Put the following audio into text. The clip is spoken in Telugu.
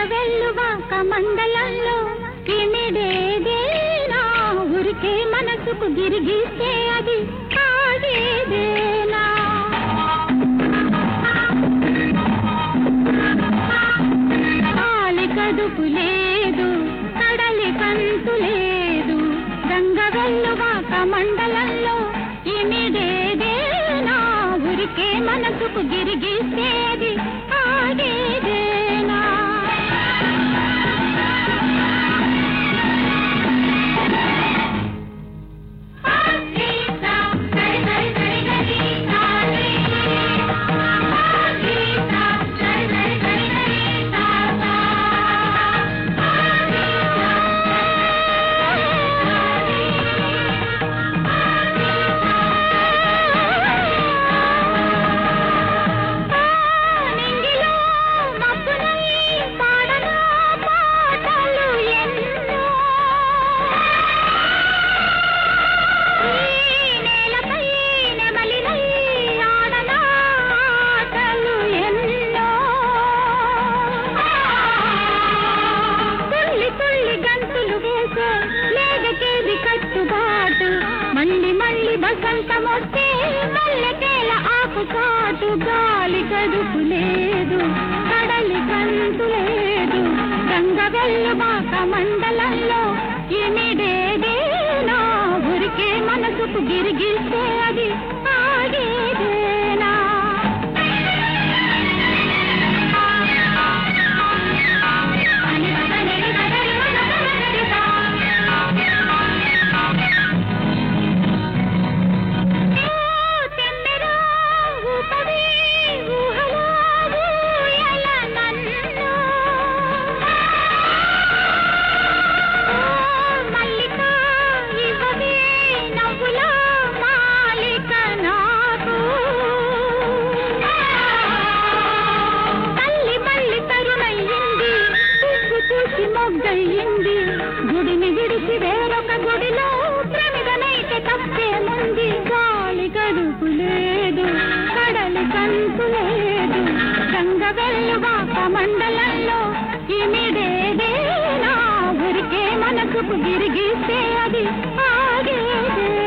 వెల్లువాక మండలంలో ఇమిడేదేనా ఊరికే మనసుకు గిరిగిస్తే అది ఆగేదేనా కాలి కదుపు లేదు కడలి కంతు లేదు గంగ వెల్లువాక మండలంలో ఇమిడేదేనా ఊరికే మనసుకు గిరిగిస్తేది ఆగేదేనా నింగిలో మబ్బునై పాడనా పాటలు ఎన్నో ఈ నేలపై నెమలినై ఆడనా ఆటలు ఎన్నో తుల్లి తుల్లి గంతులు వేసే లేదకేది కట్టుబాటు మళ్ళీ మళ్ళీ బసంతమొస్తే మల్లెకేల ఆకు చాటు గాలి కదుపు లేదు కడలి కంతు లేదు గంగ వెల్లుబాక మండలంలో ఇమిడేదేనా ఊరికే మనసుకు గిరిగిస్తే అది ఆగేదేనా తల్లి మళ్ళీ తరుణయ్యింది పువ్వు చూసి మొగ్గయ్యింది గుడిని విడిచి వేరొక గుడిలో ప్రమిదనైతే తప్పేముంది గాలి గడుపు లేదు కడలి కంతు లేదు గంగ వెల్లువాక మండలంలో ఇమిడేదేనా ఊరికే మనసుకు గిరిగిస్తే అది ఆగేదే